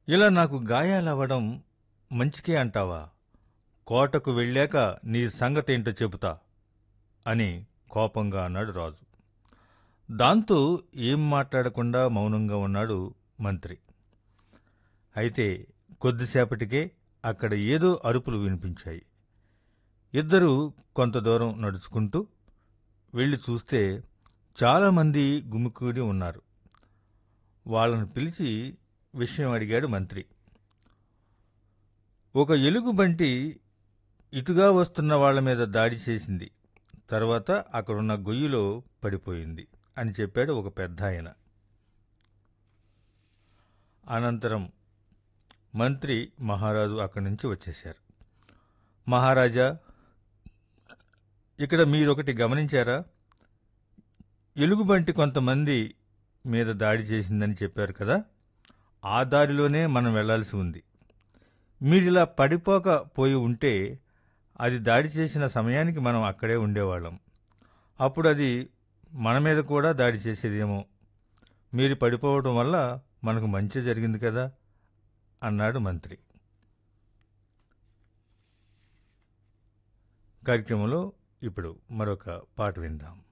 ఇలా నాకు గాయాలవ్వడం మంచికే అంటావా కోటకు వెళ్ళాక నీ సంగతేంటో చెబుతా అని కోపంగా అన్నాడు రాజు దాంతో ఏం మాట్లాడకుండా మౌనంగా ఉన్నాడు మంత్రి అయితే కొద్దిసేపటికే అక్కడ ఏదో అరుపులు వినిపించాయి ఇద్దరూ కొంత దూరం నడుచుకుంటూ వెళ్ళి చూస్తే చాలామంది గుమికూడి ఉన్నారు వాళ్ళను పిలిచి విషయం అడిగాడు మంత్రి ఒక ఎలుగుబంటి ఇటుగా వస్తున్న వాళ్ళ మీద దాడి చేసింది తర్వాత అక్కడున్న గొయ్యిలో పడిపోయింది అని చెప్పాడు ఒక పెద్ద ఆయన అనంతరం మంత్రి మహారాజు అక్కడి నుంచి వచ్చేశారు మహారాజా ఇక్కడ మీరొకటి గమనించారా ఎలుగుబంటి కొంతమంది మీద దాడి చేసిందని చెప్పారు కదా ఆ దారిలోనే మనం వెళ్లాల్సి ఉంది మీరిలా పడిపోక పోయి ఉంటే అది దాడి చేసిన సమయానికి మనం అక్కడే ఉండేవాళ్ళం అప్పుడు అది మన మీద కూడా దాడి చేసేదేమో మీరు పడిపోవడం వల్ల మనకు మంచి జరిగింది కదా అన్నాడు మంత్రి కార్యక్రమంలో ఇప్పుడు మరొక పాట విందాం